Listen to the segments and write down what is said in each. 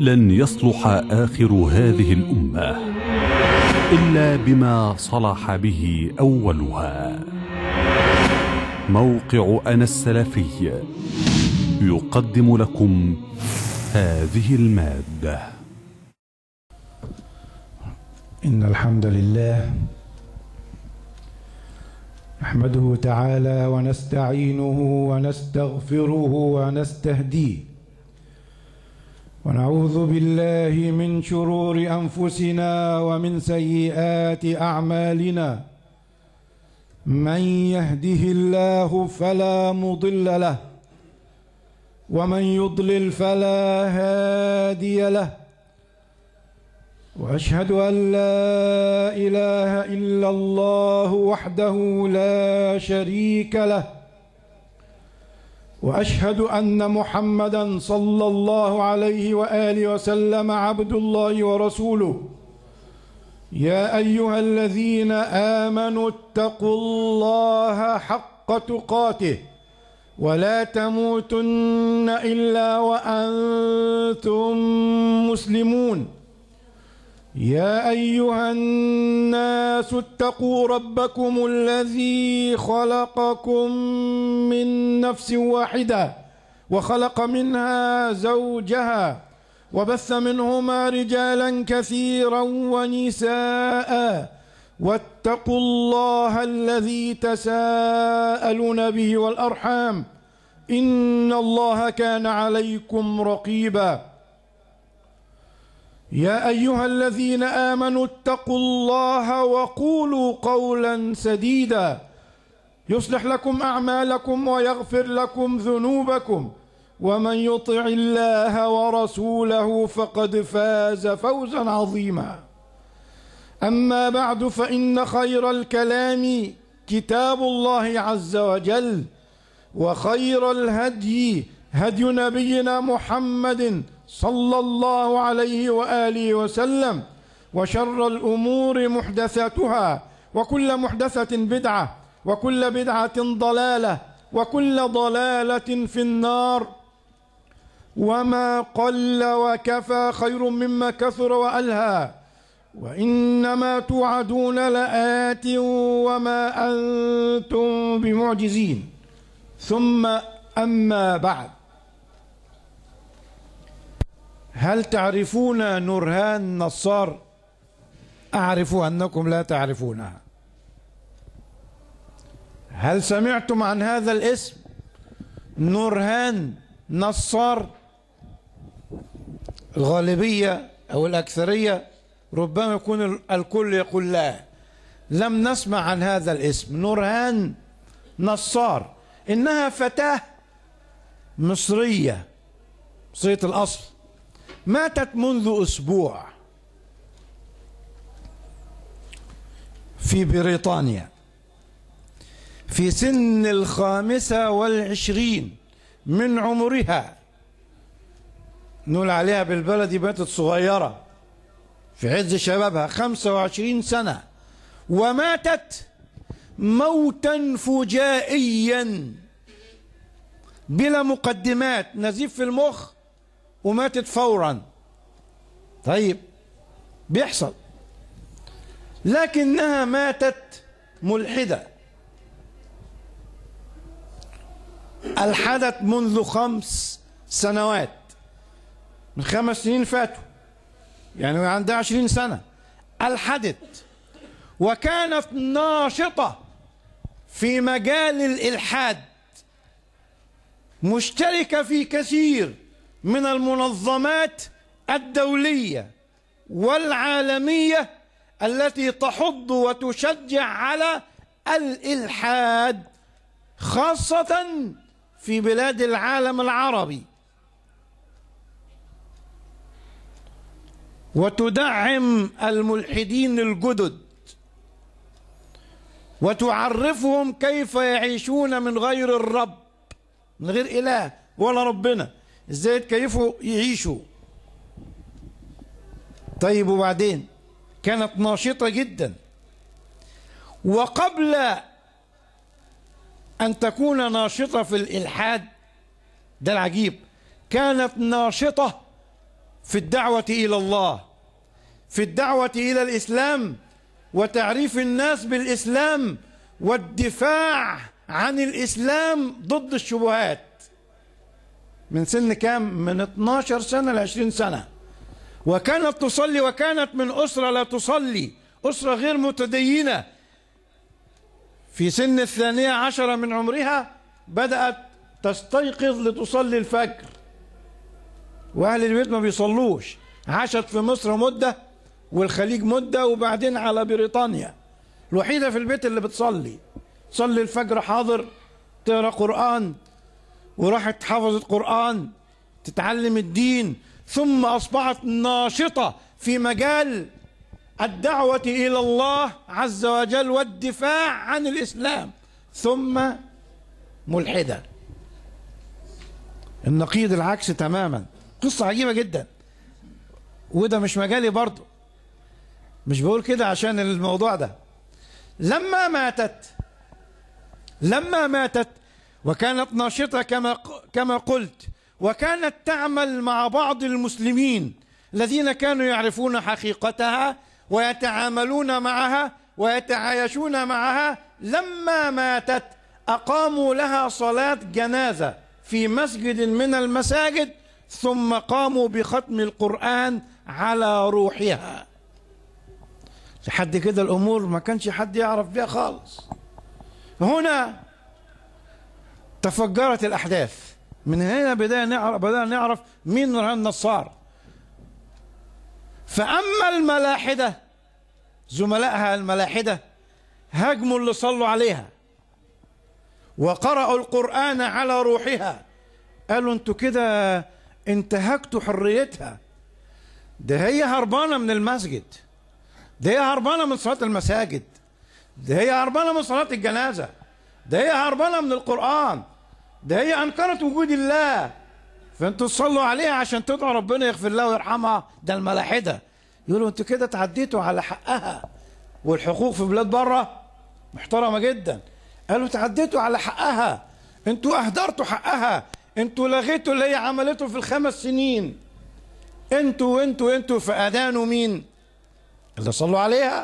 لن يصلح آخر هذه الأمة إلا بما صلح به أولها موقع أنا السلفي يقدم لكم هذه المادة إن الحمد لله نحمده تعالى ونستعينه ونستغفره ونستهديه ونعوذ بالله من شرور أنفسنا ومن سيئات أعمالنا من يهده الله فلا مضل له ومن يضلل فلا هادي له واشهد ان لا اله الا الله وحده لا شريك له واشهد ان محمدا صلى الله عليه واله وسلم عبد الله ورسوله يا ايها الذين امنوا اتقوا الله حق تقاته ولا تموتن الا وانتم مسلمون يا ايها الناس اتقوا ربكم الذي خلقكم من نفس واحده وخلق منها زوجها وبث منهما رجالا كثيرا ونساء واتقوا الله الذي تساءلون به والارحام ان الله كان عليكم رقيبا يا ايها الذين امنوا اتقوا الله وقولوا قولا سديدا يصلح لكم اعمالكم ويغفر لكم ذنوبكم ومن يطع الله ورسوله فقد فاز فوزا عظيما اما بعد فان خير الكلام كتاب الله عز وجل وخير الهدي هدي نبينا محمد صلى الله عليه واله وسلم وشر الامور محدثاتها وكل محدثه بدعه وكل بدعه ضلاله وكل ضلاله في النار وما قل وكفى خير مما كثر والهى وانما توعدون لات وما انتم بمعجزين ثم اما بعد هل تعرفون نورهان نصار اعرف انكم لا تعرفونها هل سمعتم عن هذا الاسم نورهان نصار الغالبيه او الاكثريه ربما يكون الكل يقول لا لم نسمع عن هذا الاسم نورهان نصار انها فتاه مصريه مصريه الاصل ماتت منذ أسبوع في بريطانيا في سن الخامسة والعشرين من عمرها نقول عليها بالبلدي ماتت صغيرة في عز شبابها خمسة وعشرين سنة وماتت موتا فجائيا بلا مقدمات نزيف في المخ وماتت فورا طيب بيحصل لكنها ماتت ملحدة ألحدت منذ خمس سنوات من خمس سنين فاتوا يعني عندها عشرين سنة ألحدت وكانت ناشطة في مجال الإلحاد مشتركة في كثير من المنظمات الدولية والعالمية التي تحض وتشجع على الإلحاد خاصة في بلاد العالم العربي وتدعم الملحدين الجدد وتعرفهم كيف يعيشون من غير الرب من غير إله ولا ربنا ازاي يتكيفوا يعيشوا طيب وبعدين كانت ناشطة جدا وقبل أن تكون ناشطة في الإلحاد ده العجيب كانت ناشطة في الدعوة إلى الله في الدعوة إلى الإسلام وتعريف الناس بالإسلام والدفاع عن الإسلام ضد الشبهات من سن كام من 12 سنة ل 20 سنة وكانت تصلي وكانت من أسرة لا تصلي أسرة غير متدينة في سن الثانية عشرة من عمرها بدأت تستيقظ لتصلي الفجر وأهل البيت ما بيصلوش عاشت في مصر مدة والخليج مدة وبعدين على بريطانيا الوحيدة في البيت اللي بتصلي تصلي الفجر حاضر تقرأ قرآن وراحت حفظت قرآن تتعلم الدين ثم أصبحت ناشطة في مجال الدعوة إلى الله عز وجل والدفاع عن الإسلام ثم ملحدة النقيض العكس تماما قصة عجيبة جدا وده مش مجالي برضه مش بقول كده عشان الموضوع ده لما ماتت لما ماتت وكانت ناشطة كما كما قلت وكانت تعمل مع بعض المسلمين الذين كانوا يعرفون حقيقتها ويتعاملون معها ويتعايشون معها لما ماتت أقاموا لها صلاة جنازة في مسجد من المساجد ثم قاموا بختم القرآن على روحها لحد كده الأمور ما كانش حد يعرف بها خالص هنا تفجرت الأحداث من هنا بدأنا نعرف, بدأنا نعرف مين نورهان النصار فأما الملاحدة زملائها الملاحدة هاجموا اللي صلوا عليها وقرأوا القرآن على روحها قالوا انتوا كده انتهكتوا حريتها ده هي هربانة من المسجد ده هي هربانة من صلاة المساجد ده هي هربانة من صلاة الجنازة ده هي هربانة من القرآن ده هي أنكرت وجود الله فانتوا تصلوا عليها عشان تدعوا ربنا يغفر لها ويرحمها ده الملاحدة يقولوا انتوا كده تعديتوا على حقها والحقوق في بلاد بره محترمة جدا قالوا تعديتوا على حقها انتوا اهدرتوا حقها انتوا لغيتوا اللي هي عملته في الخمس سنين انتوا وانتوا انتوا فأدانوا مين اللي صلوا عليها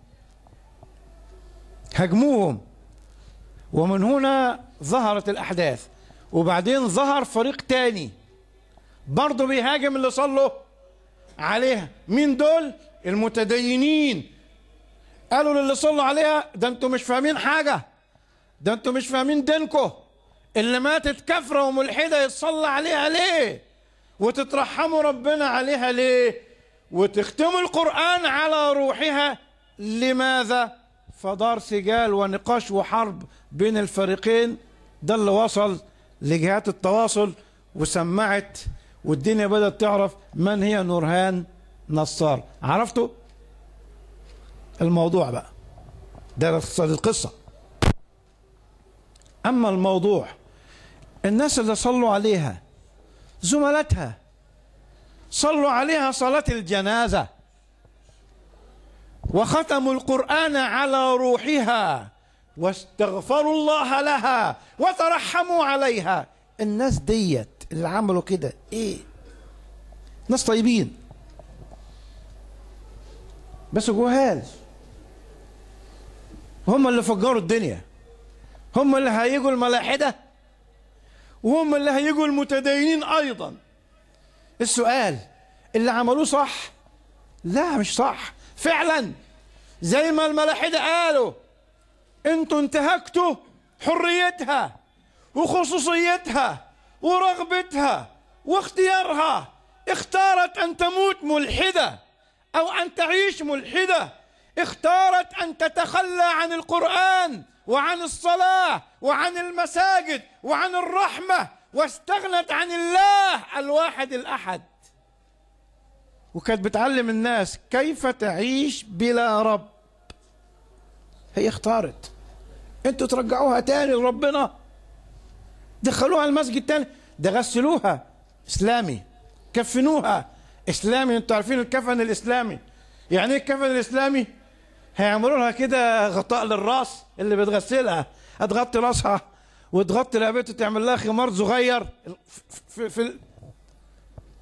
هاجموهم ومن هنا ظهرت الأحداث وبعدين ظهر فريق تاني برضه بيهاجم اللي صلوا عليها مين دول المتدينين قالوا للي صلوا عليها ده انتوا مش فاهمين حاجة ده انتوا مش فاهمين دينكم اللي ماتت كفرة وملحدة يتصلى عليها ليه وتترحموا ربنا عليها ليه وتختموا القرآن على روحها لماذا فدار سجال ونقاش وحرب بين الفريقين ده اللي وصل لجهات التواصل وسمعت والدنيا بدأت تعرف من هي نورهان نصار عرفتوا الموضوع بقى ده القصة أما الموضوع الناس اللي صلوا عليها زملاتها صلوا عليها صلاة الجنازة وختموا القرآن على روحها واستغفروا الله لها وترحموا عليها الناس ديت اللي عملوا كده ايه ناس طيبين بس جهال هم اللي فجروا الدنيا هم اللي هيجوا الملاحدة وهم اللي هيجوا المتدينين أيضا السؤال اللي عملوه صح لا مش صح فعلا زي ما الملاحدة قالوا انتوا انتهكتوا حريتها وخصوصيتها ورغبتها واختيارها اختارت ان تموت ملحده او ان تعيش ملحده اختارت ان تتخلى عن القران وعن الصلاه وعن المساجد وعن الرحمه واستغنت عن الله الواحد الاحد وكانت بتعلم الناس كيف تعيش بلا رب هي اختارت انتوا ترجعوها تاني لربنا دخلوها المسجد تاني ده غسلوها اسلامي كفنوها اسلامي انتوا عارفين الكفن الاسلامي يعني ايه الكفن الاسلامي هيعملوا لها كده غطاء للراس اللي بتغسلها هتغطي راسها وتغطي رقبتها تعمل لها خمار صغير في, في, في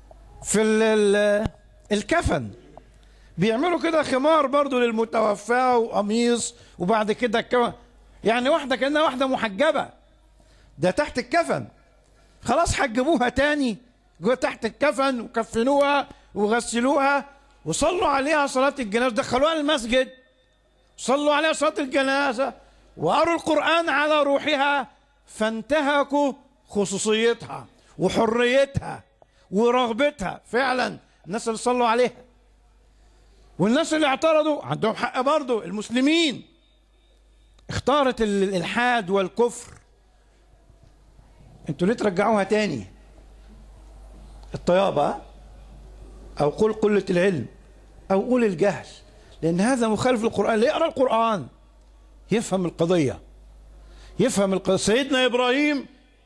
في ال- ال- الكفن بيعملوا كده خمار برضو للمتوفى وقميص وبعد كده الكفن يعني واحدة كأنها واحدة محجبة ده تحت الكفن خلاص حجبوها تاني جوه تحت الكفن وكفنوها وغسلوها وصلوا عليها صلاة الجنازة دخلوها المسجد صلوا عليها صلاة الجنازة وقروا القرآن على روحها فانتهكوا خصوصيتها وحريتها ورغبتها فعلا الناس اللي صلوا عليها والناس اللي اعترضوا عندهم حق برضه المسلمين اختارت ال- الالحاد والكفر انتوا ليه ترجعوها تاني الطيابة او قل قلة العلم او قول الجهل لان هذا مخالف للقرآن اللي يقرأ القرآن يفهم القضية يفهم القضية سيدنا ابراهيم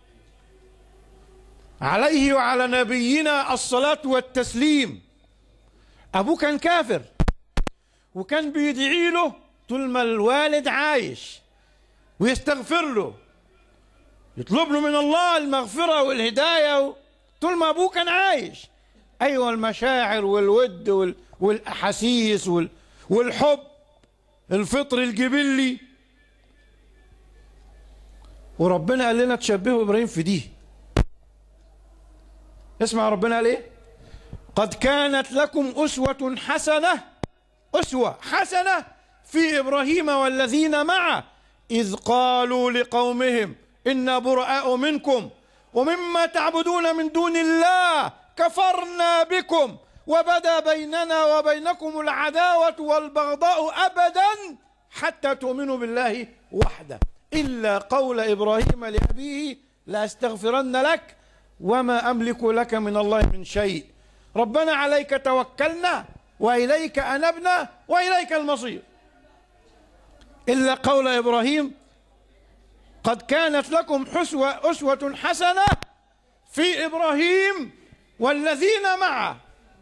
عليه وعلى نبينا الصلاة والتسليم ابوه كان كافر وكان بيدعي له طول ما الوالد عايش ويستغفر له يطلب له من الله المغفرة والهداية و... طول ما أبوه كان عايش أيوة المشاعر والود وال... والأحاسيس وال... والحب الفطر الجبلي وربنا قال لنا تشبهوا إبراهيم في دي اسمع ربنا قال إيه قد كانت لكم أسوة حسنة أسوة حسنة في إبراهيم والذين معه إذ قالوا لقومهم إنا براء منكم ومما تعبدون من دون الله كفرنا بكم وبدا بيننا وبينكم العداوة والبغضاء أبدا حتى تؤمنوا بالله وحده إلا قول إبراهيم لأبيه لأستغفرن لك وما أملك لك من الله من شيء ربنا عليك توكلنا وإليك أنبنا وإليك المصير إلا قول إبراهيم قد كانت لكم حسوة أسوة حسنة في إبراهيم والذين معه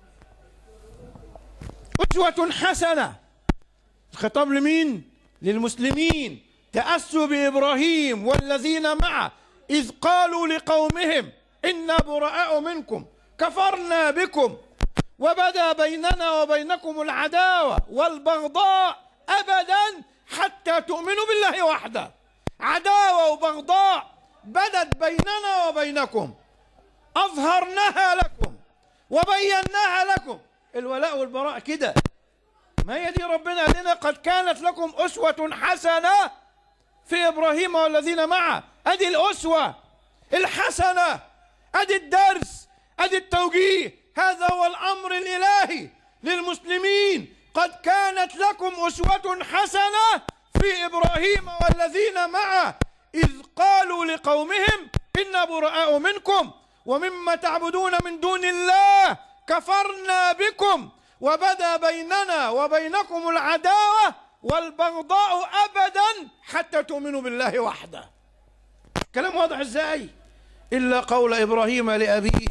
أسوة حسنة الخطاب لمين؟ للمسلمين تأسوا بإبراهيم والذين معه إذ قالوا لقومهم إنا براء منكم كفرنا بكم وبدا بيننا وبينكم العداوة والبغضاء أبدا حتى تؤمنوا بالله وحده عداوة وبغضاء بدت بيننا وبينكم أظهرناها لكم وبيناها لكم الولاء والبراء كده ما هي دي ربنا قال لنا قد كانت لكم أسوة حسنة في إبراهيم والذين معه أدي الأسوة الحسنة أدي الدرس أدي التوجيه هذا هو الأمر الإلهي للمسلمين قد كانت لكم أسوة حسنة في إبراهيم والذين معه إذ قالوا لقومهم إنا براء منكم ومما تعبدون من دون الله كفرنا بكم وبدا بيننا وبينكم العداوة والبغضاء أبدا حتى تؤمنوا بالله وحده كلام واضح ازاي إلا قول إبراهيم لأبيه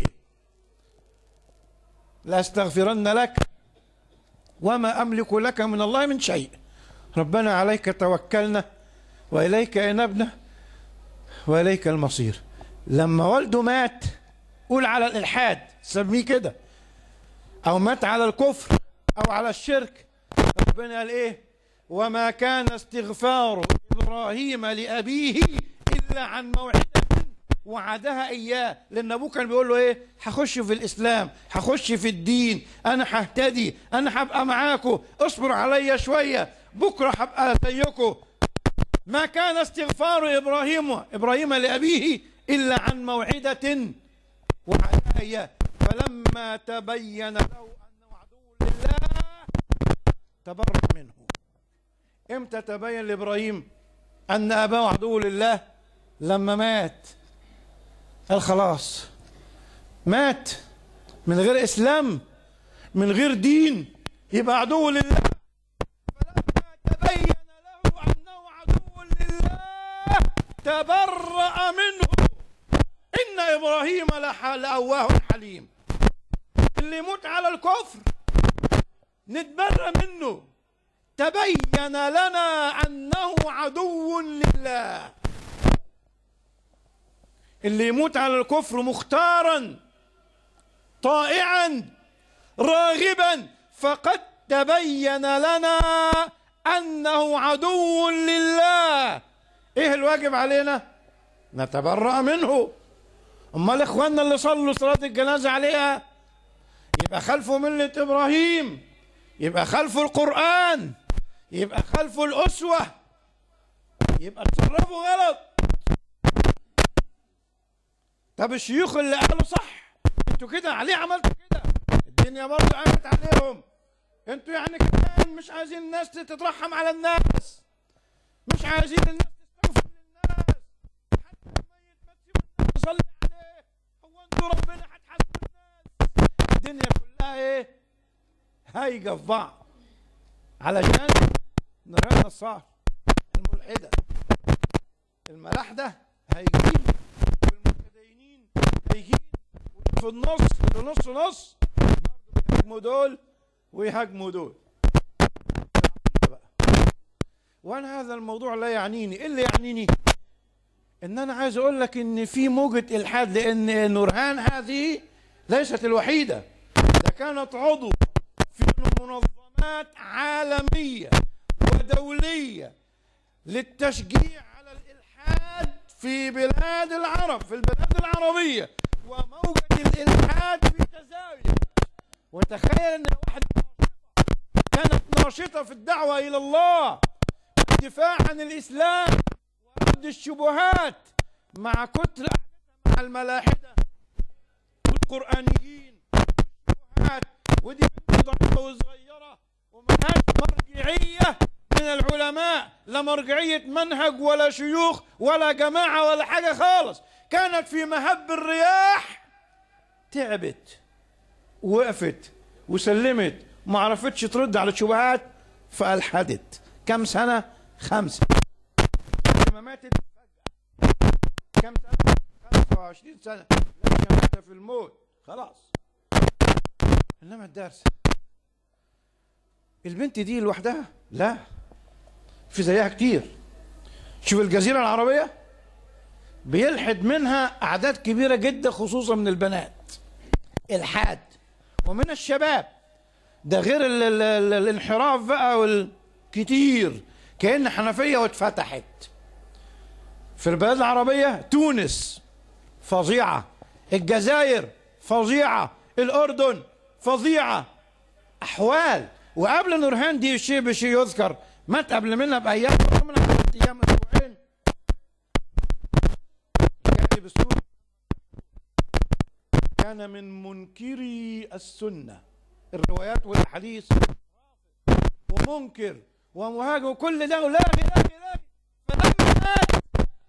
لأستغفرن لك وما أملك لك من الله من شيء ربنا عليك توكلنا وإليك أنبنا وإليك المصير لما والده مات قول على الإلحاد سميه كده أو مات على الكفر أو على الشرك ربنا قال إيه وما كان استغفار إبراهيم لأبيه إلا عن موعدة وعدها إياه لأن أبوه كان بيقول له إيه هخش في الإسلام هخش في الدين أنا ههتدي أنا هبقى معاكم اصبر عليا شوية بكرة هبقى زيكم ما كان استغفار إبراهيم إبراهيم لأبيه إلا عن موعدة وعدها إياه فلما تبين له أنه عدو لله تبرأ منه امتى تبين لابراهيم ان اباه عدو لله لما مات قال خلاص مات من غير اسلام من غير دين يبقى عدو لله فلما تبين له انه عدو لله تبرأ منه ان ابراهيم لح- لأواه حليم اللي يموت على الكفر نتبرأ منه تبين لنا انه عدو لله اللي يموت على الكفر مختارا طائعا راغبا فقد تبين لنا انه عدو لله ايه الواجب علينا نتبرأ منه امال اخواننا اللي صلوا صلاة الجنازة عليها يبقى خلفوا ملة ابراهيم يبقى خلفوا القرآن يبقى خلفوا الأسوة يبقى تصرفوا غلط طب الشيوخ اللي قالوا صح انتوا كده عليه عملتوا كده الدنيا برضه قامت عليهم انتوا يعني كده مش عايزين الناس تترحم على الناس مش عايزين الناس تستغفر للناس حتى الميت ما تسيبوا الناس تصلي عليه هو انتوا ربنا هتحاسبوا الناس الدنيا كلها ايه هايجه في بعض علشان نرانا الصار الملحده الملاحده هيجين والمتدينين هيجين في النص اللي نص نص برضه يهاجموا دول ويهاجموا دول بقى. وانا هذا الموضوع لا يعنيني ايه اللي يعنيني ان انا عايز اقول لك ان في موجة الحاد لان نورهان هذه ليست الوحيدة ده كانت عضو في منظمات عالمية ودولية للتشجيع على الإلحاد في بلاد العرب في البلاد العربية وموجة الإلحاد في تزايد وتخيل أن واحدة ناشطة كانت ناشطة في الدعوة إلى الله والدفاع عن الإسلام ورد الشبهات مع كتر قعدتها مع الملاحدة والقرآنيين والشبهات ودي بنت ضعيفة وصغيرة وملهاش مرجعية من العلماء لا مرجعية منهج ولا شيوخ ولا جماعة ولا حاجة خالص كانت في مهب الرياح تعبت وقفت وسلمت ما عرفتش ترد على الشبهات فألحدت كم سنة خمسة لما ماتت فجأة كم سنة 25 سنة لكن مات في الموت خلاص انما الدرس البنت دي لوحدها لا في زيها كتير شوف الجزيرة العربية بيلحد منها أعداد كبيرة جدا خصوصا من البنات الحاد ومن الشباب ده غير ال ال ال الانحراف بقى والكتير كأن حنفية واتفتحت في البلاد العربية تونس فظيعة الجزائر فظيعة الأردن فظيعة أحوال وقبل نورهان دي شيء بشيء يذكر مات قبل منها بأيام منها ثلاث أيام أسبوعين جاي بسوريا كان من منكري السنة الروايات والحديث ومنكر ومهاجم وكل ده ولاغي لاغي لاغي فلما مات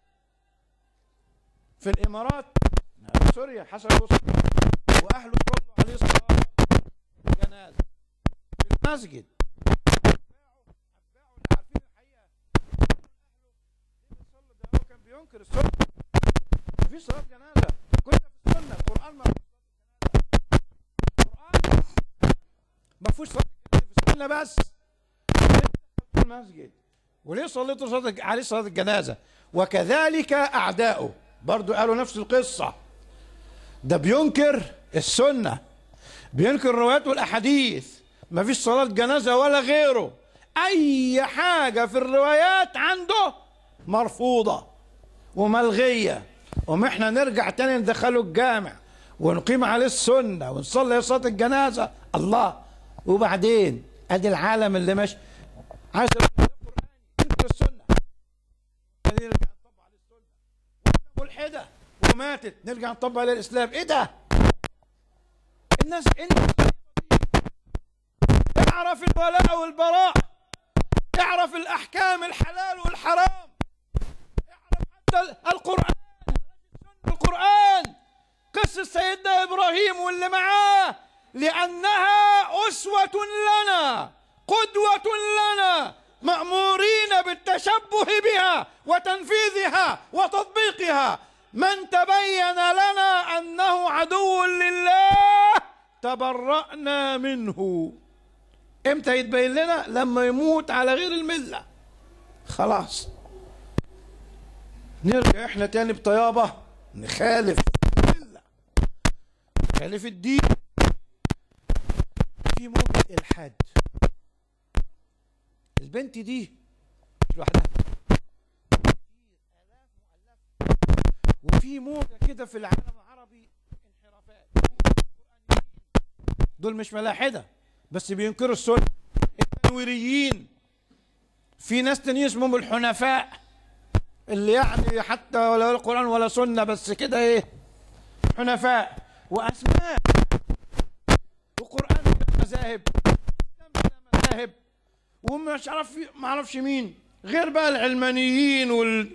في الإمارات سوريا حسن البصري وأهله صلوا عليه صلاة جنازة في المسجد أتباعه اللي عارفين الحقيقة صلوا ده هو كان بينكر السنة مفيش صلاة جنازة كنت في السنة القرآن ما القرآن ما فيهوش صلاة جنازة في السنة بس في المسجد وليه صليتوا صلاة عليه صلاة الجنازة وكذلك أعداؤه برضو قالوا نفس القصة ده بينكر السنة بينكر الروايات والأحاديث ما فيش صلاة جنازة ولا غيره أي حاجة في الروايات عنده مرفوضة وملغية وما احنا نرجع تاني ندخله الجامع ونقيم عليه السنة ونصلي صلاة الجنازة الله وبعدين ادي العالم اللي ماشي عايز القرآن ينكر السنة نرجع نطبق عليه السنة ملحدة وماتت نرجع نطبق عليها الإسلام إيه ده؟ الناس انت اعرف الولاء والبراء اعرف الأحكام الحلال والحرام اعرف حتى القرآن القرآن قصة سيدنا إبراهيم واللي معاه لأنها أسوة لنا قدوة لنا مأمورين بالتشبه بها وتنفيذها وتطبيقها من تبين لنا أنه عدو لله تبرأنا منه امتى يتبين لنا لما يموت على غير الملة خلاص نرجع احنا تاني بطيابة نخالف الملة نخالف الدين في موجة الحاد البنت دي مش لوحدها وفي موجة كده في العالم العربي انحرافات دول مش ملاحدة بس بينكروا السنة التنويريين في ناس تانيين اسمهم الحنفاء اللي يعني حتى ولا القرآن ولا سنة بس كده ايه حنفاء وأسماء وقرآن بلا مذاهب إسلام بلا مذاهب ومش عارف ما اعرفش مين غير بقى العلمانيين وال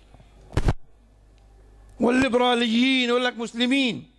والليبراليين يقول لك مسلمين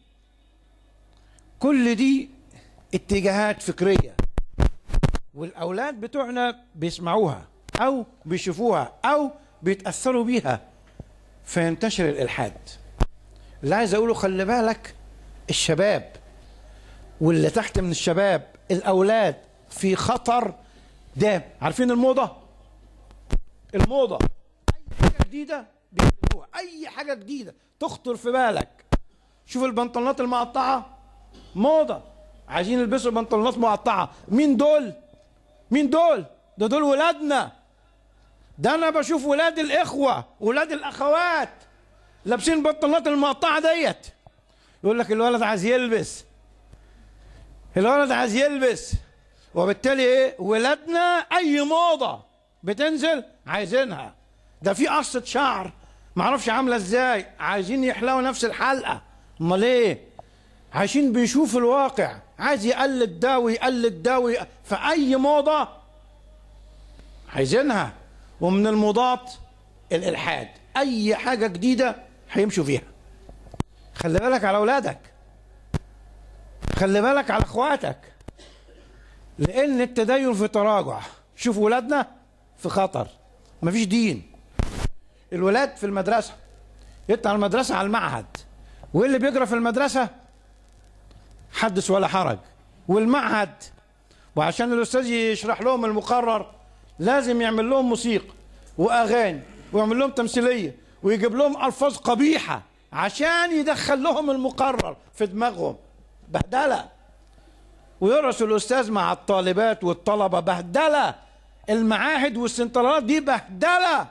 كل دي اتجاهات فكريه والاولاد بتوعنا بيسمعوها او بيشوفوها او بيتاثروا بيها فينتشر الالحاد اللي عايز اقوله خلي بالك الشباب واللي تحت من الشباب الاولاد في خطر دام عارفين الموضه الموضه اي حاجه جديده بيعملوها اي حاجه جديده تخطر في بالك شوف البنطلونات المقطعه موضه عايزين يلبسوا بنطلونات مقطعه مين دول مين دول ده دول ولادنا ده انا بشوف ولاد الاخوه ولاد الاخوات لابسين البنطلونات المقطعه ديت يقول لك الولد عايز يلبس الولد عايز يلبس وبالتالي ايه ولادنا اي موضه بتنزل عايزينها ده في قصه شعر معرفش عامله ازاي عايزين يحلقوا نفس الحلقه امال ايه عايشين بيشوفوا الواقع عايز يقلد ده ويقلد ده وي... فاي موضه عايزينها ومن الموضات الالحاد اي حاجه جديده هيمشوا فيها خلي بالك على اولادك خلي بالك على اخواتك لان التدين في تراجع شوف ولادنا في خطر مفيش دين الولاد في المدرسه يطلع المدرسه على المعهد وايه اللي بيجرى في المدرسه حدث ولا حرج والمعهد وعشان الاستاذ يشرح لهم المقرر لازم يعمل لهم موسيقى واغاني ويعمل لهم تمثيليه ويجيب لهم الفاظ قبيحه عشان يدخل لهم المقرر في دماغهم بهدله ويرسل الاستاذ مع الطالبات والطلبه بهدله المعاهد والسنترالات دي بهدله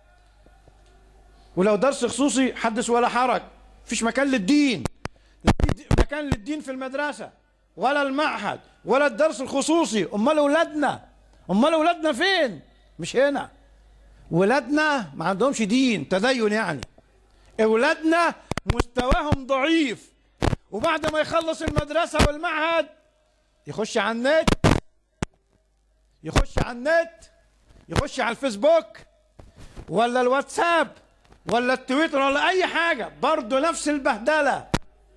ولو درس خصوصي حدث ولا حرج مفيش مكان للدين لا في مكان للدين في المدرسه ولا المعهد ولا الدرس الخصوصي امال اولادنا امال اولادنا فين مش هنا ولادنا ما عندهمش دين تدين يعني اولادنا مستواهم ضعيف وبعد ما يخلص المدرسه والمعهد يخش على النت يخش على النت يخش على الفيسبوك ولا الواتساب ولا التويتر ولا اي حاجه برضه نفس البهدله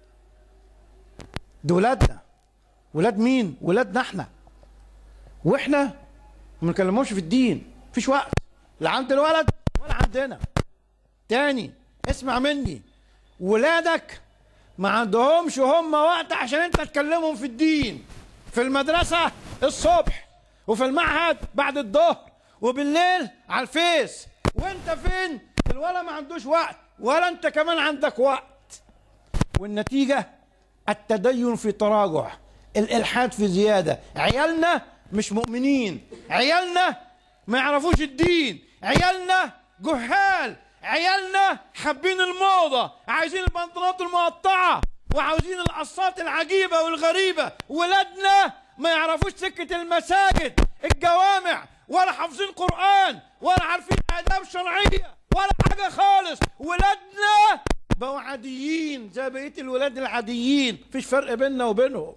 دي ولادنا ولاد مين ولادنا احنا واحنا ما بنكلمهمش في الدين مفيش وقت لا عند الولد ولا عندنا تاني اسمع مني ولادك ما عندهمش هم وقت عشان انت تكلمهم في الدين في المدرسة الصبح وفي المعهد بعد الظهر وبالليل على الفيس وانت فين الولا ما عندوش وقت ولا انت كمان عندك وقت والنتيجة التدين في تراجع الالحاد في زيادة عيالنا مش مؤمنين عيالنا ما يعرفوش الدين عيالنا جهال عيالنا حابين الموضة عايزين البنطلونات المقطعة وعاوزين القصات العجيبة والغريبة ولادنا ما يعرفوش سكة المساجد الجوامع ولا حافظين قرآن ولا عارفين آداب شرعية ولا حاجة خالص ولادنا بقوا عاديين زي بقية الولاد العاديين مفيش فرق بيننا وبينهم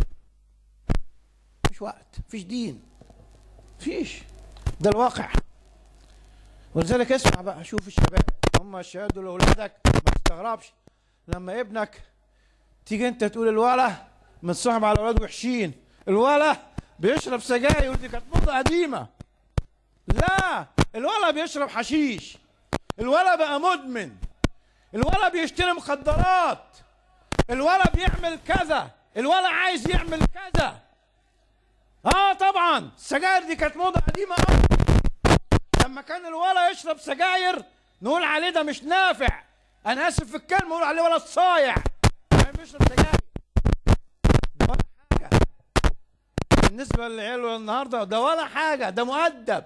مفيش وقت مفيش دين مفيش ده الواقع ولذلك اسمع بقى شوف الشباب هم الشباب دول اولادك ما تستغربش لما ابنك تيجي انت تقول الولا متصاحب على اولاد وحشين الولا بيشرب سجاير ودي كانت موضه قديمه لا الولا بيشرب حشيش الولا بقى مدمن الولا بيشتري مخدرات الولا بيعمل كذا الولا عايز يعمل كذا اه طبعا السجاير دي كانت موضه قديمه قوي لما كان الولا يشرب سجاير نقول عليه ده مش نافع انا اسف في الكلمه نقول عليه ولد صايع يعني بيشرب سجاير ده ولا حاجه بالنسبه للعيال النهارده ده ولا حاجه ده مؤدب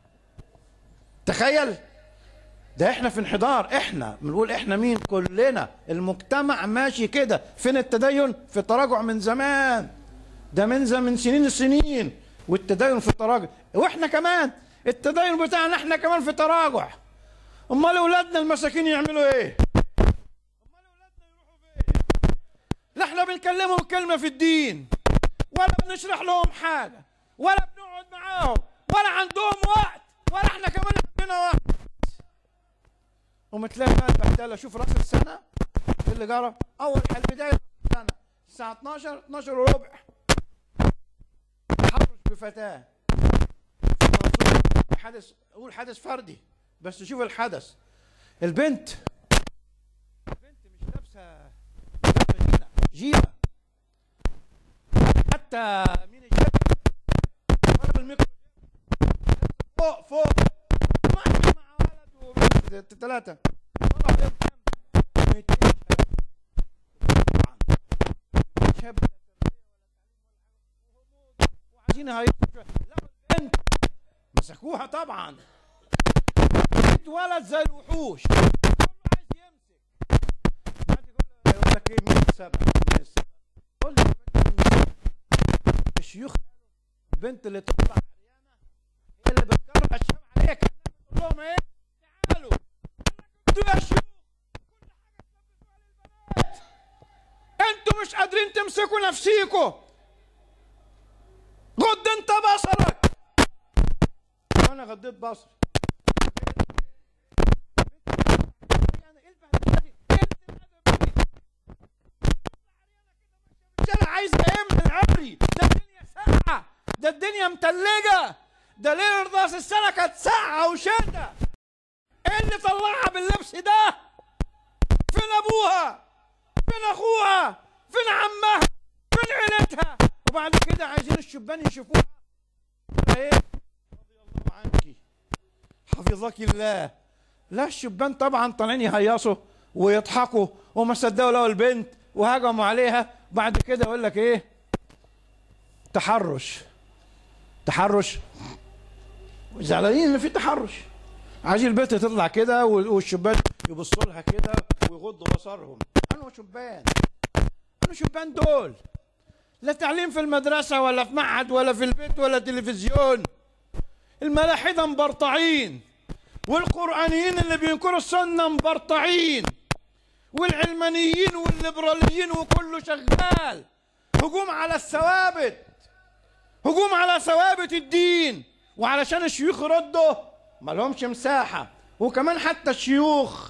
تخيل ده احنا في انحدار احنا بنقول احنا مين كلنا المجتمع ماشي كده فين التدين في تراجع من زمان ده من زمان من سنين السنين والتدين في تراجع واحنا كمان التدين بتاعنا احنا كمان في تراجع امال اولادنا المساكين يعملوا ايه امال اولادنا يروحوا فين لا احنا بنكلمهم كلمه في الدين ولا بنشرح لهم حاجه ولا بنقعد معاهم ولا عندهم وقت ولا احنا كمان عندنا وقت ومتلاقي بقى البهدله شوف راس السنه إيه اللي جرى اول حل بدايه رأس السنه الساعه 12 12 وربع تحرش بفتاه في المنصورة. حدث اقول حدث فردي بس شوف الحدث البنت البنت مش لابسه مش لابسه جيبه جيبه حتى مين الجيب ضرب الميكرو فوق فوق مع مع ولد وبنت ثلاثه طلع يوم كام 200 شاب طبعا شاب لا تربيه ولا تعليم ولا حاجه وعايزين يهيصوا شويه لقوا البنت مسكوها طبعا بنت ولد زي الوحوش كله عايز يمسك بعد يقول له يقول لك ايه مين السبب مين السبب قول لي يا بنت مين السبب؟ الشيوخ قالوا البنت اللي تطلع عريانه هي اللي بتكرر الشباب عليك بتقول لهم ايه تعالوا انتوا يا شيوخ كل حاجه تلبسوها للبنات انتوا مش قادرين تمسكوا نفسيكوا غض انت بصرك وانا غضيت بصري يعني ايه البهدله دي؟ ايه الادب دي؟ الرجاله عايزه ايه من العري؟ ده الدنيا ساقعه ده الدنيا متلجه ده ليله راس السنه كانت ساقعه وشتا ايه اللي طلعها باللبس ده؟ فين ابوها؟ فين اخوها؟ فين عمها؟ فين عيلتها؟ وبعد كده عايزين الشبان يشوفوها ايه؟ رضي الله عنك حفظك الله لا الشبان طبعا طالعين يهيصوا ويضحكوا وما صدقوا لقوا البنت وهجموا عليها بعد كده يقول لك ايه تحرش تحرش زعلانين ان في تحرش عايزين البنت تطلع كده والشبان يبصوا لها كده ويغضوا بصرهم انا شبان انا شبان دول لا تعليم في المدرسة ولا في معهد ولا في البيت ولا تلفزيون الملاحدة مبرطعين والقرآنيين اللي بينكروا السنة مبرطعين والعلمانيين والليبراليين وكله شغال هجوم على الثوابت هجوم على ثوابت الدين وعلشان الشيوخ يردوا ما لهمش مساحة وكمان حتى الشيوخ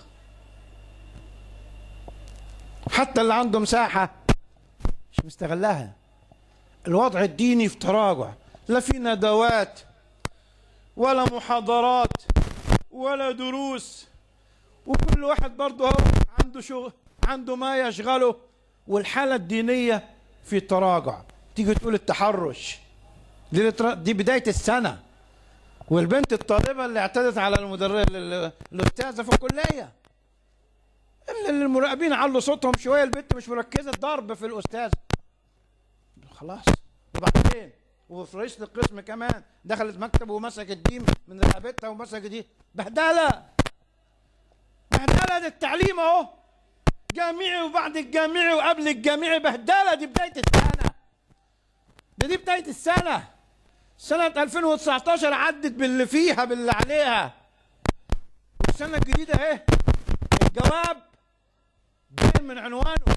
حتى اللي عنده مساحة مش مستغلها الوضع الديني في تراجع لا في ندوات ولا محاضرات ولا دروس وكل واحد برضه هو عنده شغل عنده ما يشغله والحالة الدينية في تراجع تيجي تقول التحرش دي, دي بداية السنة والبنت الطالبة اللي اعتدت على المدرب الأستاذة في الكلية اللي المراقبين علوا صوتهم شوية البنت مش مركزة ضرب في الأستاذ خلاص وبعدين وفي رئيس القسم كمان دخلت مكتب ومسكت دي من رقبتها ومسكت دي بهدله بهدله ده التعليم اهو جامعي وبعد الجامعي وقبل الجامعي بهدله دي بدايه السنه ده دي بدايه السنه سنة 2019 عدت باللي فيها باللي عليها والسنة الجديدة اهي الجواب باين من عنوانه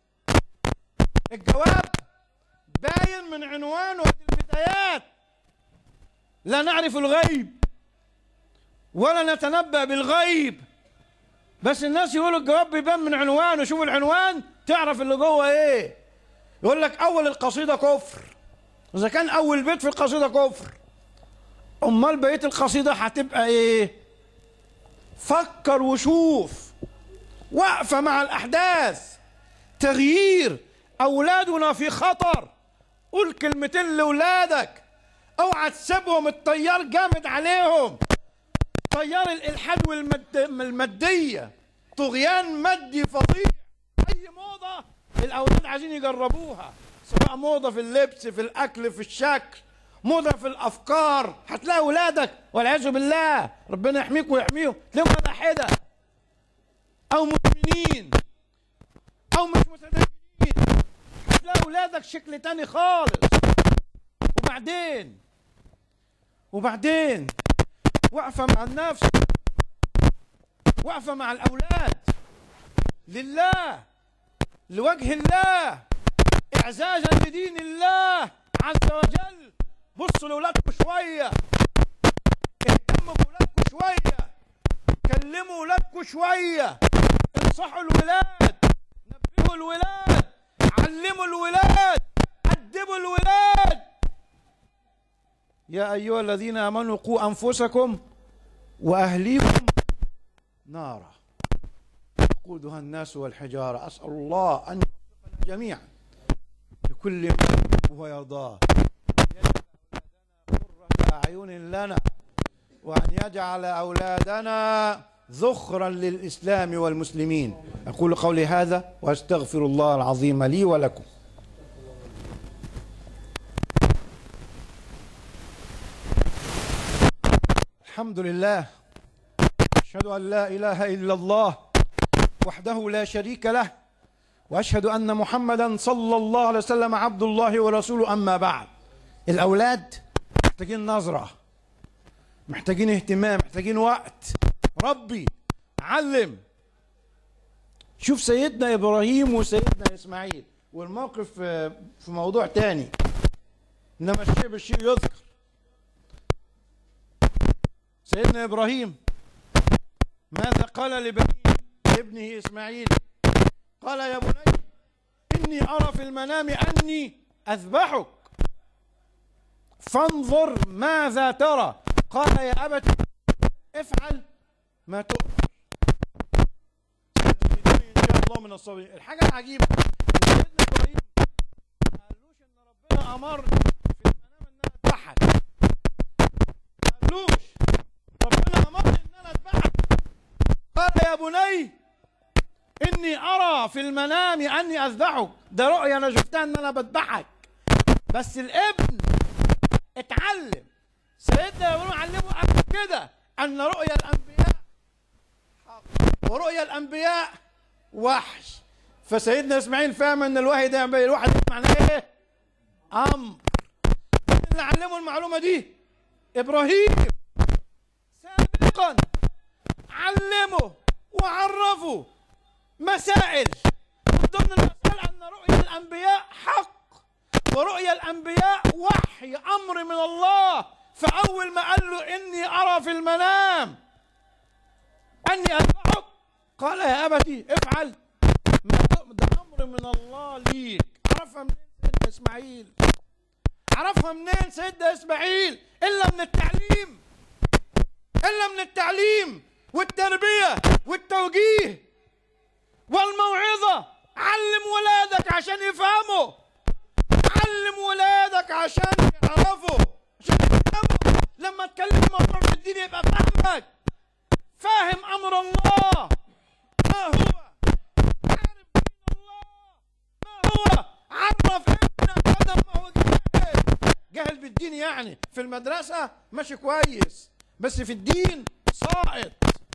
الجواب باين من عنوانه في البدايات لا نعرف الغيب ولا نتنبأ بالغيب بس الناس يقولوا الجواب بيبان من عنوانه شوف العنوان تعرف اللي جوه ايه يقول لك اول القصيدة كفر اذا كان اول بيت في القصيدة كفر امال بقية القصيدة هتبقى ايه فكر وشوف وقفة مع الاحداث تغيير اولادنا في خطر قول كلمتين لاولادك اوعى تسيبهم الطيار جامد عليهم طيار الالحاد والماديه طغيان مادي فظيع اي موضه الاولاد عايزين يجربوها سواء موضة في اللبس في الأكل في الشكل موضة في الأفكار هتلاقي أولادك والعياذ بالله ربنا يحميك ويحميهم تلاقيهم ملاحدة أو مدمنين أو مش متدينين هتلاقي أولادك شكل تاني خالص وبعدين وبعدين واقفة مع النفس واقفة مع الأولاد لله لوجه الله إعزازا لدين الله عز وجل بصوا لأولادكم شوية اهتموا بأولادكم شوية كلموا أولادكم شوية انصحوا الولاد نبهوا الولاد علموا الولاد أدبوا الولاد يا أيها الذين آمنوا قوا أنفسكم وأهليكم نارا يقودها الناس والحجارة أسأل الله أن يوفقنا جميعا لكل ما يحبه ويرضاه قرة أعين لنا وأن يجعل أولادنا ذخرا للإسلام والمسلمين أقول قولي هذا وأستغفر الله العظيم لي ولكم الحمد لله أشهد أن لا إله إلا الله وحده لا شريك له وأشهد أن محمدا صلى الله عليه وسلم عبد الله ورسوله أما بعد الأولاد محتاجين نظرة محتاجين اهتمام محتاجين وقت ربي علم شوف سيدنا إبراهيم وسيدنا إسماعيل والموقف آه، في موضوع تاني إنما الشيء بالشيء يذكر سيدنا إبراهيم ماذا قال لبنيه لابنه إسماعيل قال يا بني إني أرى في المنام أني أذبحك فانظر ماذا ترى قال يا أبت افعل ما تؤمر ستجدني إن شاء الله من الصابرين الحاجة العجيبة إن سيدنا إبراهيم ما قالوش إن ربنا أمرني في المنام إن أنا أذبحك ما قالوش ربنا أمرني إن أنا أذبحك قال يا بني إني أرى في المنام أني أذبحك ده رؤيا أنا شفتها إن أنا بذبحك بس الابن اتعلم سيدنا ابراهيم علمه قبل كده ان رؤيا الانبياء حق ورؤيا الانبياء وحي فسيدنا اسماعيل فاهم ان الوحي ده الواحد معناه ايه؟ امر مين اللي علمه المعلومه دي؟ ابراهيم سابقا علمه وعرفه مسائل من ضمن المسائل ان رؤيا الانبياء حق ورؤيا الانبياء وحي امر من الله فاول ما قال له اني ارى في المنام اني اذبحك قال يا ابتي افعل ما تؤمر. ده امر من الله ليك عرفها منين سيدنا اسماعيل عرفها منين سيدنا اسماعيل الا من التعليم الا من التعليم والتربيه والتوجيه والموعظه علم ولادك عشان يفهموا علم ولادك عشان يعرفوا عشان يفهموا لما تكلم موضوع في الدين يبقى فاهمك فاهم امر الله ما هو عارف دين الله ما هو عرف ابنك بدل ما هو جاهل جاهل بالدين يعني في المدرسة ماشي كويس بس في الدين ساقط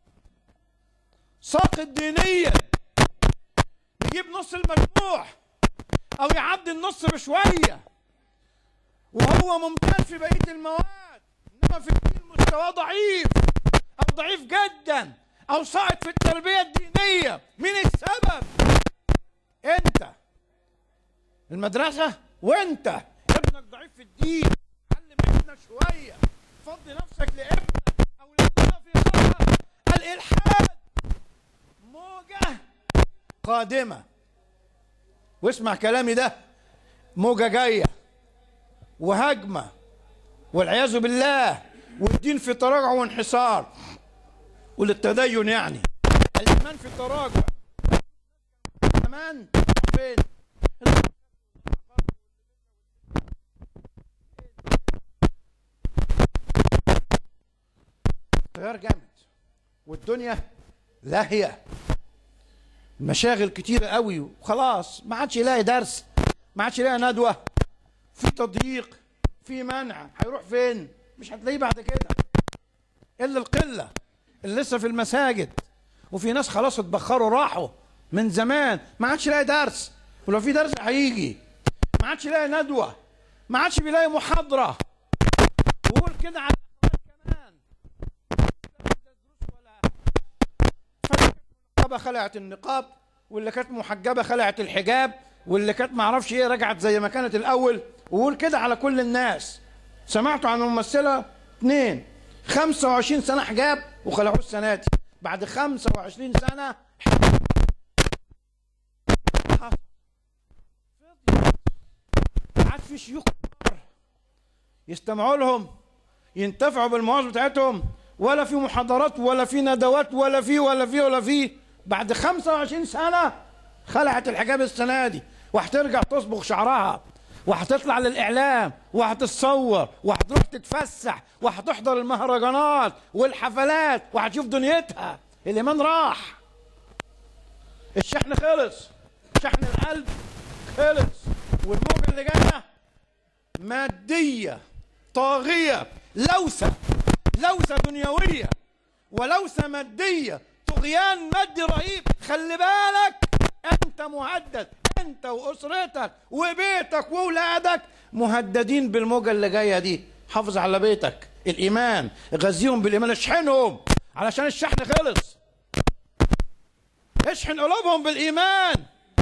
ساقط دينيا يجيب نص المجموع او يعدي النص بشويه وهو ممتاز في بقيه المواد انما في الدين مستواه ضعيف او ضعيف جدا او ساقط في التربيه الدينيه مين السبب انت المدرسه وانت ابنك ضعيف في الدين علم ابنك شويه فضي نفسك لابنك اولادنا في غرة الالحاد موجه قادمه واسمع كلامي ده موجة جاية وهجمة والعياذ بالله والدين في تراجع وانحسار وللتدين يعني الإيمان في تراجع الإيمان فين؟ تيار جامد والدنيا لاهيه المشاغل كتيرة قوي وخلاص ما عادش يلاقي درس ما عادش ليها ندوه في تضييق في منع هيروح فين مش هتلاقيه بعد كده الا القله اللي لسه في المساجد وفي ناس خلاص اتبخروا راحوا من زمان ما عادش لاقي درس ولو في درس هيجي ما عادش لاقي ندوه ما عادش بيلاقي محاضره وقول كده على الأخوات كمان فالمحجبة خلعت النقاب واللي كانت محجبة خلعت الحجاب واللي كانت معرفش ايه رجعت زي ما كانت الأول وقول كده على كل الناس سمعتوا عن ممثلة اتنين 25 سنة حجاب وخلعوه السنة دي بعد 25 سنة حصل. عاد في شيوخ كبار يستمعوا لهم ينتفعوا بالمواعظ بتاعتهم ولا في محاضرات ولا في ندوات ولا في ولا في ولا في بعد 25 سنة خلعت الحجاب السنة دي وهترجع تصبغ شعرها وهتطلع للإعلام وهتتصور وهتروح تتفسح وهتحضر المهرجانات والحفلات وهتشوف دنيتها الإيمان راح الشحن خلص شحن القلب خلص والموجة اللي جاية مادية طاغية لوثة لوثة دنيوية ولوثة مادية طغيان مادي رهيب خلي بالك انت مهدد انت واسرتك وبيتك واولادك مهددين بالموجة اللي جاية دي حافظ على بيتك الايمان غذيهم بالايمان اشحنهم علشان الشحن خلص اشحن قلوبهم بالايمان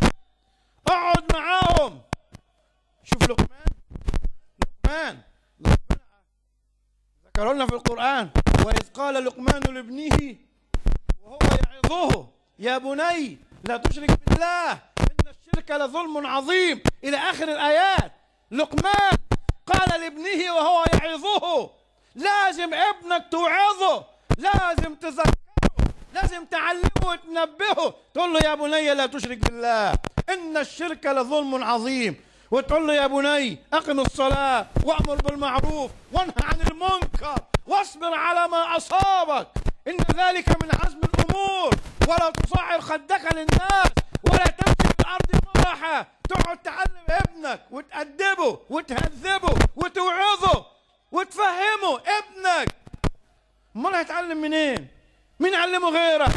اقعد معاهم شوف لقمان لقمان ربنا ذكروا لنا في القرآن وإذ قال لقمان لابنه وهو يعظه يا بني لا تشرك بالله إن الشرك لظلم عظيم إلى آخر الآيات لقمان قال لابنه وهو يعظه لازم ابنك توعظه لازم تذكره لازم تعلمه وتنبهه تقول له يا بني لا تشرك بالله إن الشرك لظلم عظيم وتقول له يا بني أقم الصلاة وأمر بالمعروف وانهى عن المنكر واصبر على ما أصابك إن ذلك من عزم الأمور ولا تصعر خدك للناس ولا تمشي في الأرض مرحا تقعد تعلم ابنك وتأدبه وتهذبه وتوعظه وتفهمه ابنك امال هيتعلم منين مين علمه غيرك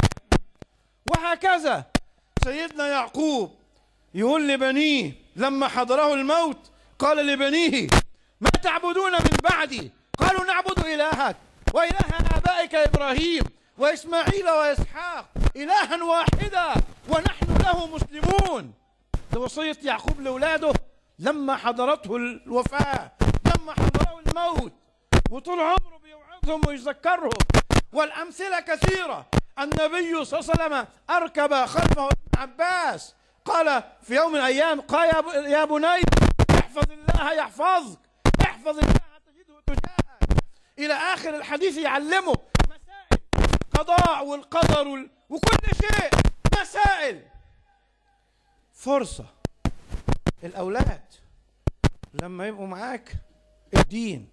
وهكذا سيدنا يعقوب يقول لبنيه لما حضره الموت قال لبنيه ما تعبدون من بعدي قالوا نعبد إلهك وإله آبائك إبراهيم وإسماعيل وإسحاق إلها واحدا ونحن له مسلمون ده وصية يعقوب لأولاده لما حضرته الوفاة لما حضره الموت وطول عمره بيوعظهم ويذكرهم والأمثلة كثيرة النبي صلى الله عليه وسلم أركب خلفه ابن عباس قال في يوم من الأيام قال يا ب- يا بني احفظ الله يحفظك احفظ الله تجده تجاهك إلى آخر الحديث يعلمه مسائل قضاء والقدر وال... وكل شيء مسائل فرصة الأولاد لما يبقوا معاك الدين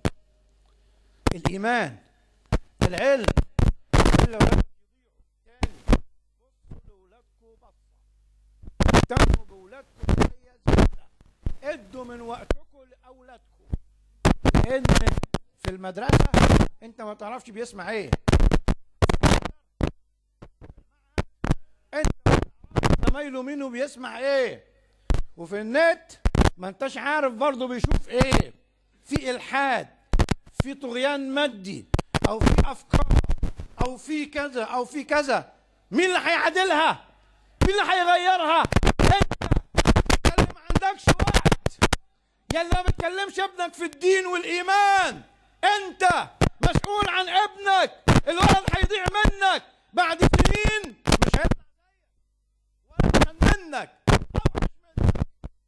الإيمان العلم إلا ولادك يضيعوا تاني بصوا لأولادكم بصة اهتموا بأولادكم شوية زيادة ادوا من وقتكم لأولادكم لأن في المدرسة أنت ما تعرفش بيسمع إيه أنت ما تعرفش زمايله مين بيسمع إيه وفي النت ما انتش عارف برضه بيشوف ايه في الحاد في طغيان مادي او في افكار او في كذا او في كذا مين اللي هيعادلها مين اللي هيغيرها انت اللي ما عندكش وقت يا اللي ما بتكلمش ابنك في الدين والايمان انت مسؤول عن ابنك الولد هيضيع منك بعد سنين مش هيطلع زيك ولا أحسن منك أوحش منك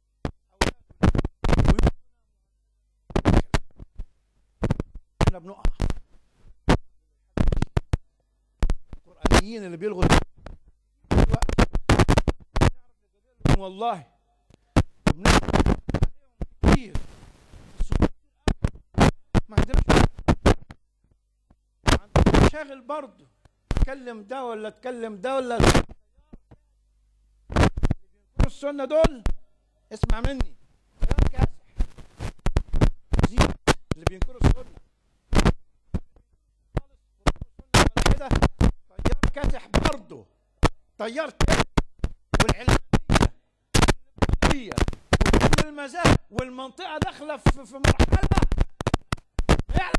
احنا بنقع القرآنيين اللي بيلغوا دلوقتي والله وبنعرف عليهم كتير ما عندناش ما عندناش شاغل برضه تكلم ده ولا تكلم ده ولا اللي بينكروا السنة دول اسمع مني تيار تاني والعلمانية والليبرالية وكل المذاهب والمنطقة داخلة في في مرحلة يعلم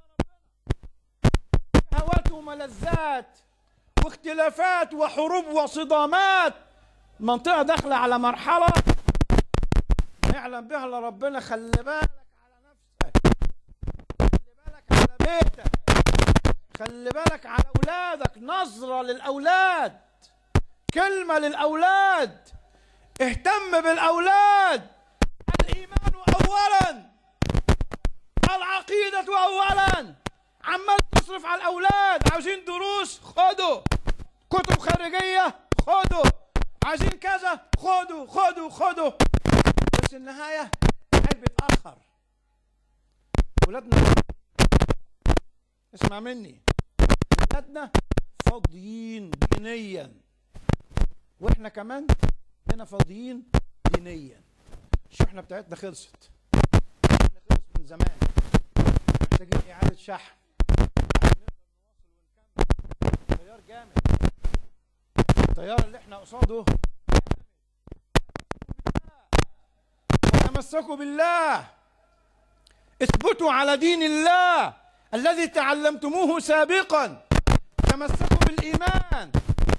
بها ربنا شهوات وملذات واختلافات وحروب وصدامات منطقة داخلة على مرحلة ما يعلم بها الا ربنا خلي بالك على نفسك خلي بالك على بيتك خلي بالك على أولادك نظرة للأولاد كلمة للأولاد اهتم بالأولاد الإيمان أولا العقيدة أولا عمال تصرف على الأولاد عاوزين دروس خدوا كتب خارجية خدوا عايزين كذا خدوا خدوا خدوا بس النهاية عيل بيتأخر ولادنا اسمع مني ولادنا فاضيين دينيا واحنا كمان هنا فاضيين دينيا الشحنة بتاعتنا خلصت الشحن خلص من زمان محتاجين إعادة شحن عشان نقدر نواصل ونكمل تيار جامد التيار اللي احنا قصاده جامد وتمسكوا بالله اثبتوا على دين الله الذي تعلمتموه سابقا تمسكوا بالإيمان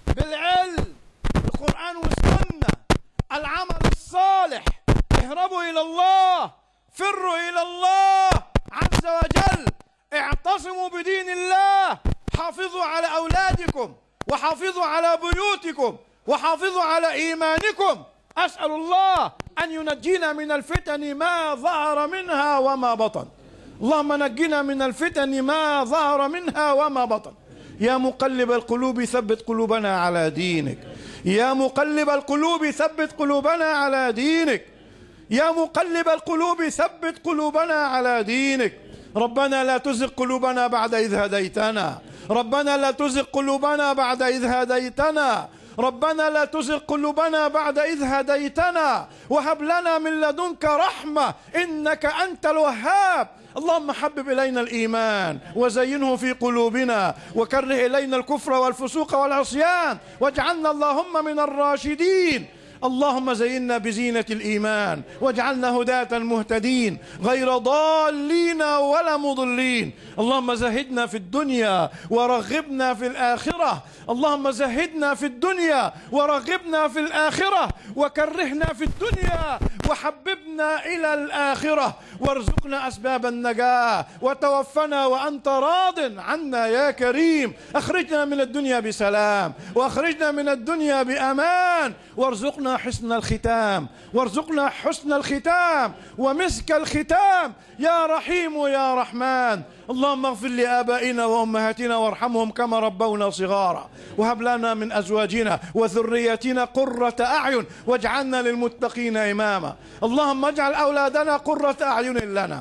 بالعلم القرآن والسنة العمل الصالح اهربوا إلى الله فروا إلى الله عز وجل اعتصموا بدين الله حافظوا على أولادكم وحافظوا على بيوتكم وحافظوا على إيمانكم أسأل الله أن ينجينا من الفتن ما ظهر منها وما بطن اللهم نجنا من الفتن ما ظهر منها وما بطن يا مقلب القلوب ثبت قلوبنا على دينك يا مقلب القلوب ثبت قلوبنا على دينك يا مقلب القلوب ثبت قلوبنا على دينك ربنا لا تزغ قلوبنا بعد إذ هديتنا ربنا لا تزغ قلوبنا بعد إذ هديتنا ربنا لا تزغ قلوبنا بعد إذ هديتنا وهب لنا من لدنك رحمة إنك أنت الوهاب اللهم حبب إلينا الإيمان وزينه في قلوبنا وكره إلينا الكفر والفسوق والعصيان واجعلنا اللهم من الراشدين اللهم زينا بزينة الإيمان واجعلنا هداة مهتدين غير ضالين ولا مضلين اللهم زهدنا في الدنيا ورغبنا في الآخرة اللهم زهدنا في الدنيا ورغبنا في الآخرة وكرهنا في الدنيا وحببنا إلى الآخرة وارزقنا أسباب النجاة وتوفنا وأنت راض عنا يا كريم أخرجنا من الدنيا بسلام وأخرجنا من الدنيا بأمان وارزقنا حسن الختام وارزقنا حسن الختام ومسك الختام يا رحيم يا رحمن اللهم اغفر لآبائنا وأمهاتنا وارحمهم كما ربونا صغارا وهب لنا من أزواجنا وذرياتنا قرة أعين واجعلنا للمتقين إماما اللهم اجعل أولادنا قرة أعين لنا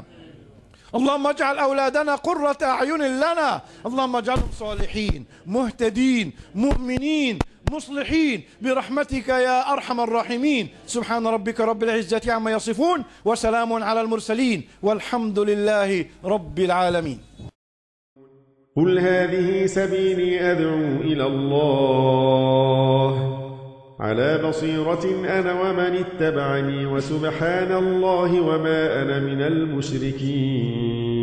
اللهم اجعل أولادنا قرة أعين لنا اللهم اجعلهم صالحين مهتدين مؤمنين مصلحين برحمتك يا أرحم الراحمين سبحان ربك رب العزة عما يصفون وسلام على المرسلين والحمد لله رب العالمين قل هذه سبيلي أدعو إلى الله على بصيرة أنا ومن اتبعني وسبحان الله وما أنا من المشركين